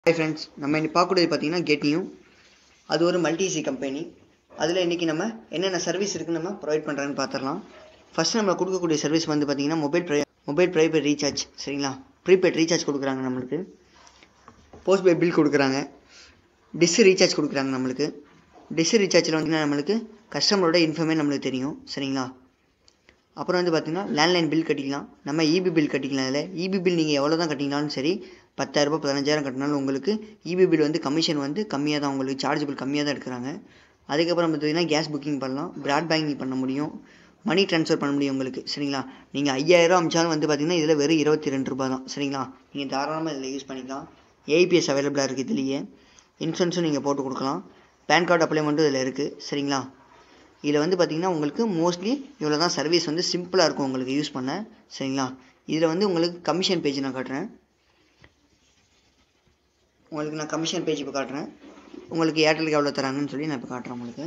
hi friends நம்ம இன்னைக்கு பார்க்கக்கூடியது பார்த்தீங்கன்னா கெட்னியும் அது ஒரு மல்டிசி கம்பெனி அதில் இன்றைக்கி நம்ம என்னென்ன சர்வீஸ் இருக்குன்னு நம்ம ப்ரொவைட் பண்ணுறான்னு பார்த்துடலாம் ஃபஸ்ட்டு நம்ம கொடுக்கக்கூடிய சர்வீஸ் வந்து பார்த்தீங்கன்னா மொபைல் ப்ரை மொபைல் ப்ரைபேட் ரீசார்ஜ் சரிங்களா ப்ரீபெய்ட் ரீசார்ஜ் கொடுக்குறாங்க நம்மளுக்கு போஸ்ட் பே பில் கொடுக்குறாங்க டிஷ் ரீசார்ஜ் கொடுக்குறாங்க நம்மளுக்கு டிஷ் ரீசார்ஜில் வந்து நம்மளுக்கு கஸ்டமரோட இன்ஃபர்மே நம்மளுக்கு தெரியும் சரிங்களா அப்புறம் வந்து பார்த்தீங்கன்னா லேண்ட்லைன் பில் கட்டிக்கலாம் நம்ம இபி பில் கட்டிக்கலாம் இதில் இபி பில் நீங்கள் எவ்வளோ தான் கட்டிங்கனாலும் சரி பத்தாயிரரூபா பதினஞ்சாயிரம் கட்டினாலும் உங்களுக்கு இபி பில் வந்து கமிஷன் வந்து கம்மியாக தான் உங்களுக்கு சார்ஜ் பில் கம்மியாக தான் எடுக்கிறாங்க அதுக்கப்புறம் பார்த்தீங்கன்னா கேஸ் புக்கிங் பண்ணலாம் ப்ராட் பேங்கிங் பண்ண முடியும் மணி ட்ரான்ஸ்ஃபர் பண்ண முடியும் உங்களுக்கு சரிங்களா நீங்கள் ஐயாயிரம் அமிச்சாலும் வந்து பார்த்தீங்கன்னா இதில் வெறும் இருபத்தி ரெண்டு ரூபா தான் சரிங்களா நீங்கள் தாராளமாக இதில் யூஸ் பண்ணிக்கலாம் ஏபிஎஸ் அவைலபிளாக இருக்குது இதுலேயே இன்சூரன்ஸும் நீங்கள் போட்டு கொடுக்கலாம் பேன் கார்டு அப்ளைமெண்ட்டும் இதில் இருக்குது சரிங்களா இதில் வந்து பார்த்திங்கன்னா உங்களுக்கு மோஸ்ட்லி இவ்வளோ தான் சர்வீஸ் வந்து சிம்பிளாக இருக்கும் உங்களுக்கு யூஸ் பண்ண சரிங்களா இதில் வந்து உங்களுக்கு கமிஷன் பேஜ் நான் காட்டுறேன் உங்களுக்கு நான் கமிஷன் பேஜ் இப்போ காட்டுறேன் உங்களுக்கு ஏர்டெலுக்கு எவ்வளோ தராங்கன்னு சொல்லி நான் இப்போ காட்டுறேன் உங்களுக்கு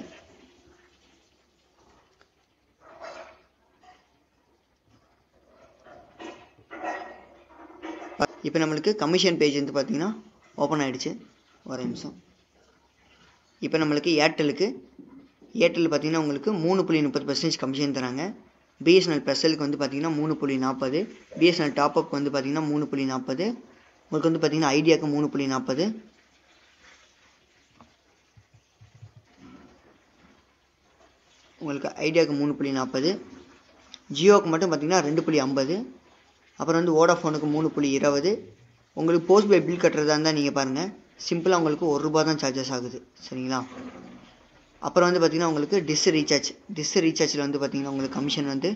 இப்போ நம்மளுக்கு கமிஷன் பேஜ் வந்து பார்த்திங்கன்னா ஓப்பன் ஆகிடுச்சு ஒரு நிமிஷம் இப்போ நம்மளுக்கு ஏர்டெலுக்கு ஏர்டெல் பார்த்தீங்கன்னா உங்களுக்கு மூணு புள்ளி முப்பது பர்சன்டேஜ் கமிஷன் தராங்க பிஎஸ்என்எல் ப்ளஸ்எலுக்கு வந்து பார்த்தீங்கன்னா மூணு புள்ளி நாற்பது பிஎஸ்என்எல் டாப்அப் வந்து பார்த்தீங்கன்னா மூணு புள்ளி நாற்பது உங்களுக்கு வந்து பார்த்தீங்கன்னா ஐடியாவுக்கு மூணு புள்ளி நாற்பது உங்களுக்கு ஐடியாவுக்கு மூணு புள்ளி நாற்பது ஜியோவுக்கு மட்டும் பார்த்தீங்கன்னா ரெண்டு புள்ளி ஐம்பது அப்புறம் வந்து வோடாஃபோனுக்கு மூணு புள்ளி இருபது உங்களுக்கு போஸ்ட் பே பில் கட்டுறதா இருந்தால் நீங்கள் பாருங்கள் சிம்பிளாக உங்களுக்கு ஒரு ரூபா தான் சார்ஜஸ் ஆகுது சரிங்களா அப்புறம் வந்து பார்த்திங்கன்னா உங்களுக்கு டிஸ் ரீசார்ஜ் டிஸ் ரீசார்ஜில் வந்து பார்த்திங்கன்னா உங்களுக்கு கமிஷன் வந்து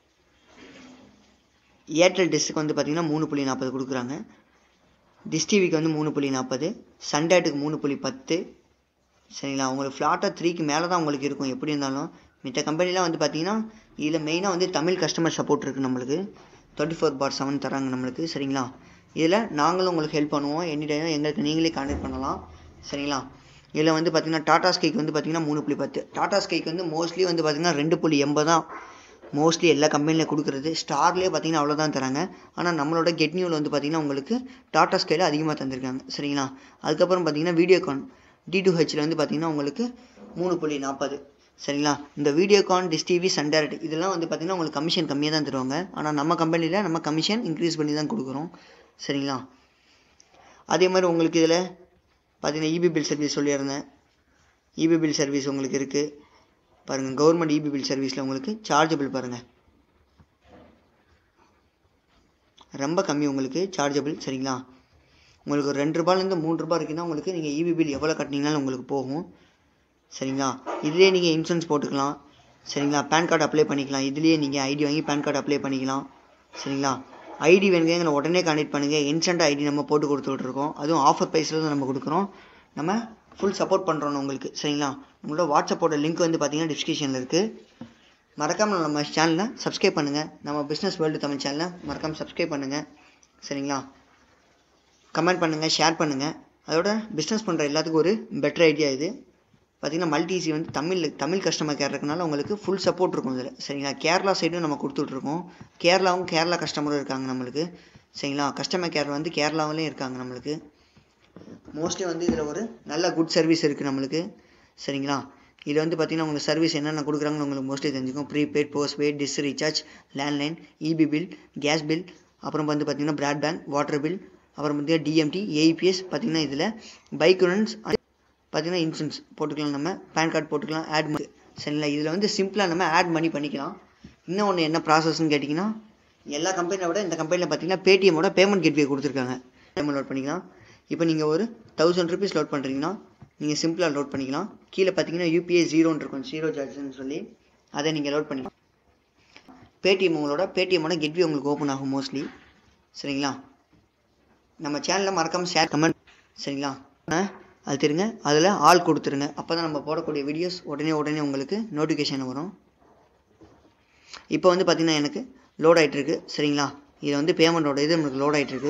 ஏர்டெல் டிஸ்க்கு வந்து பார்த்திங்கன்னா மூணு புள்ளி நாற்பது கொடுக்குறாங்க டிஸ் டிவிக்கு வந்து மூணு புள்ளி நாற்பது சன்டேட்டுக்கு மூணு புள்ளி பத்து சரிங்களா உங்களுக்கு ஃப்ளாட்டாக த்ரீக்கு மேலே தான் உங்களுக்கு இருக்கும் எப்படி இருந்தாலும் மித்த கம்பெனிலாம் வந்து பார்த்திங்கன்னா இதில் மெயினாக வந்து தமிழ் கஸ்டமர் சப்போர்ட் இருக்குது நம்மளுக்கு டுவெண்ட்டி ஃபோர் பார் செவன் தராங்க நம்மளுக்கு சரிங்களா இதில் நாங்களும் உங்களுக்கு ஹெல்ப் பண்ணுவோம் எனி டைம் எங்களுக்கு நீங்களே கான்டாக்ட் பண்ணலாம் சரிங்களா இதில் வந்து பார்த்திங்கன்னா டாடா ஸ்கைக்கு வந்து பார்த்திங்கன்னா மூணு புள்ளி பத்து டாடா ஸ்கைக்கு வந்து மோஸ்ட்லி வந்து பார்த்திங்கன்னா ரெண்டு புள்ளி எண்பது தான் மோஸ்ட்லி எல்லா கம்பெனியில் கொடுக்குறது ஸ்டார்லேயே பார்த்திங்கன்னா அவ்வளோதான் தராங்க ஆனால் நம்மளோட கெட் நியூவில் வந்து பார்த்திங்கன்னா உங்களுக்கு டாடா ஸ்கையில் அதிகமாக தந்திருக்காங்க சரிங்களா அதுக்கப்புறம் பார்த்திங்கன்னா வீடியோகான் டி டூ ஹெச்சில் வந்து பார்த்திங்கன்னா உங்களுக்கு மூணு புள்ளி நாற்பது சரிங்களா இந்த Videocon dish TV Sun direct இதெல்லாம் வந்து பார்த்திங்கன்னா உங்களுக்கு கமிஷன் கம்மியாக தான் தருவாங்க ஆனால் நம்ம கம்பெனியில் நம்ம கமிஷன் இன்க்ரீஸ் பண்ணி தான் கொடுக்குறோம் சரிங்களா அதே மாதிரி உங்களுக்கு இதில் பார்த்தீங்கன்னா இபி பில் சர்வீஸ் சொல்லியிருந்தேன் இபி பில் சர்வீஸ் உங்களுக்கு இருக்குது பாருங்கள் கவர்மெண்ட் இபி பில் சர்வீஸில் உங்களுக்கு சார்ஜபிள் பாருங்கள் ரொம்ப கம்மி உங்களுக்கு சார்ஜபிள் சரிங்களா உங்களுக்கு ஒரு ரெண்டு ரூபாயிலேருந்து மூணு ரூபா இருக்குன்னா உங்களுக்கு நீங்கள் இபி பில் எவ்வளோ கட்டினீங்கனாலும் உங்களுக்கு போகும் சரிங்களா இதுலேயே நீங்கள் இன்சூரன்ஸ் போட்டுக்கலாம் சரிங்களா பேன் கார்டு அப்ளை பண்ணிக்கலாம் இதுலேயே நீங்கள் ஐடி வாங்கி பேன் கார்டு அப்ளை பண்ணிக்கலாம் சரிங்களா ஐடி வேணுங்க எங்களை உடனே கான்டெக்ட் பண்ணுங்கள் இன்ஸ்டன்ட் ஐடி நம்ம போட்டு கொடுத்துட்ருக்கோம் அதுவும் ஆஃபர் ப்ரைஸில் தான் நம்ம கொடுக்குறோம் நம்ம ஃபுல் சப்போர்ட் பண்ணுறோம் உங்களுக்கு சரிங்களா உங்களோட வாட்ஸ்அப்போட லிங்க் வந்து பார்த்தீங்கன்னா டிஸ்கிரிப்ஷனில் இருக்குது மறக்காமல் நம்ம சேனலை சப்ஸ்கிரைப் பண்ணுங்கள் நம்ம பிஸ்னஸ் வேர்ல்டு தமிழ் சேனலை மறக்காமல் சப்ஸ்கிரைப் பண்ணுங்கள் சரிங்களா கமெண்ட் பண்ணுங்கள் ஷேர் பண்ணுங்கள் அதோட பிஸ்னஸ் பண்ணுற எல்லாத்துக்கும் ஒரு பெட்டர் ஐடியா இது பார்த்திங்கன்னா மல்டிசி வந்து தமிழ் தமிழ் கஸ்டமர் கேர் இருக்கனால உங்களுக்கு ஃபுல் சப்போர்ட் இருக்கும் இதில் சரிங்களா கேரளா சைடும் நம்ம கொடுத்துட்ருக்கோம் கேரளாவும் கேரளா கஸ்டமரும் இருக்காங்க நம்மளுக்கு சரிங்களா கஸ்டமர் கேர் வந்து கேரளாவிலையும் இருக்காங்க நம்மளுக்கு மோஸ்ட்லி வந்து இதில் ஒரு நல்ல குட் சர்வீஸ் இருக்குது நம்மளுக்கு சரிங்களா இதில் வந்து பார்த்திங்கன்னா உங்களுக்கு சர்வீஸ் என்னென்ன கொடுக்குறாங்கன்னு உங்களுக்கு மோஸ்ட்லி தெரிஞ்சுக்கும் prepaid postpaid dish recharge landline EB bill gas bill அப்புறம் வந்து பார்த்திங்கன்னா ப்ராட்பேண்ட் வாட்டர் பில் அப்புறம் பார்த்தீங்கன்னா டிஎம்டி ஏஇபிஎஸ் பார்த்திங்கன்னா இதில் பைக் இன்சூரன்ஸ் பார்த்திங்கன்னா இன்சூரன்ஸ் போட்டுக்கலாம் நம்ம பேன் கார்டு போட்டுக்கலாம் ஆட் பண்ணி சரிங்களா இதில் வந்து சிம்பிளாக நம்ம ஆட் பண்ணி பண்ணிக்கலாம் இன்னும் ஒன்று என்ன ப்ராசஸ்ன்னு கேட்டிங்கன்னா எல்லா கம்பெனியை விட இந்த கம்பெனியில் பார்த்தீங்கன்னா பேடிஎம்மோட பேமெண்ட் கேட்வே கொடுத்துருக்காங்க பேமெண்ட் லோட் பண்ணிக்கலாம் இப்போ நீங்கள் ஒரு தௌசண்ட் ருபீஸ் லோட் பண்ணுறீங்கன்னா நீங்கள் சிம்பிளாக லோட் பண்ணிக்கலாம் கீழே பார்த்தீங்கன்னா யூபிஐ ஜீரோன்னு இருக்கும் ஜீரோ சார்ஜ்னு சொல்லி அதை நீங்கள் லோட் பண்ணிக்கலாம் பேடிஎம் உங்களோட பேடிஎம்மோட கெட்வே உங்களுக்கு ஓப்பன் ஆகும் மோஸ்ட்லி சரிங்களா நம்ம சேனலில் மறக்காமல் ஷேர் கமெண்ட் சரிங்களா அது தெரியுங்க அதில் ஆள் கொடுத்துருங்க அப்போ தான் நம்ம போடக்கூடிய வீடியோஸ் உடனே உடனே உங்களுக்கு நோட்டிஃபிகேஷன் வரும் இப்போ வந்து பார்த்திங்கன்னா எனக்கு லோட் ஆகிட்டுருக்கு சரிங்களா இதில் வந்து பேமெண்ட்டோட இது நமக்கு லோட் ஆகிட்டுருக்கு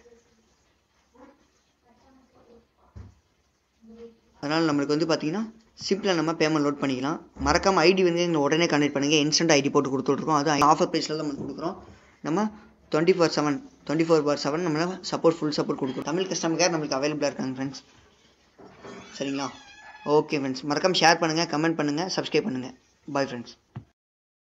அதனால் நம்மளுக்கு வந்து பார்த்திங்கன்னா சிம்பிளாக நம்ம பேமெண்ட் லோட் பண்ணிக்கலாம் மறக்காமல் ஐடி வந்து எங்களை உடனே கனெக்ட் பண்ணுங்கள் இன்ஸ்டன்ட் ஐடி போட்டு கொடுத்துட்ருக்கோம் அது ஆஃபர் ப்ரைஸில் தான் நம்ம கொடுக்குறோம் நம்ம twenty four seven twenty four by seven நம்மள சப்போர்ட் ஃபுல் சப்போர்ட் கொடுக்குறோம் தமிழ் கஸ்டமர் கேர் நம்மளுக்கு அவைலபிளாக இருக்காங்க ஃப்ரெண்ட்ஸ் சரிங்களா ஓகே ஃப்ரெண்ட்ஸ் மறக்காமல் ஷேர் பண்ணுங்கள் கமெண்ட் பண்ணுங்கள் சப்ஸ்கிரைப் பண்ணுங்கள் பாய் ஃப்ரெண்ட்ஸ்